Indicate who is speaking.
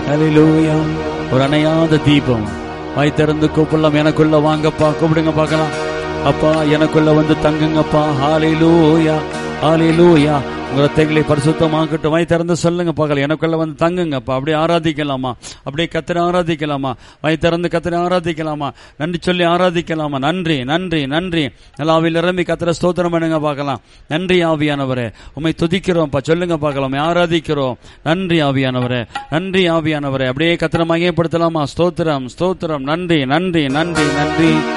Speaker 1: ஹalleluya ஒரு அணையாத தீபம் வாய் திறந்து கூப்பிடலாம் எனக்குள்ள வாங்கப்பா கூப்பிடுங்க பார்க்கலாம் அப்பா எனக்குள்ள வந்து தங்குங்கப்பா ஹalleluya ஹalleluya உங்களை தேங்களை பரிசுத்தமாக்கட்டும் வாய் திறந்து சொல்லுங்க பார்க்கலாம் எனக்குள்ள வந்து தங்குங்கப்பா அப்படியே ஆராதிக்கலாமா அப்படியே கத்திர ஆராதிக்கலாமா வாய் திறந்து கத்திர ஆராதிக்கலாமா நன்றி சொல்லி ஆராதிக்கலாமா நன்றி நன்றி நன்றி நல்லாவில் நிரம்பி கத்திர ஸ்தோத்திரம் பண்ணுங்க பார்க்கலாம் நன்றி ஆவியானவரே உண்மை துதிக்கிறோம்ப்பா சொல்லுங்க பார்க்கலாம் உம்மை ஆராதிக்கிறோம் நன்றி ஆவியானவரே நன்றி ஆவியானவரே அப்படியே கத்திர மையப்படுத்தலாமா ஸ்தோத்திரம் ஸ்தோத்திரம் நன்றி நன்றி நன்றி நன்றி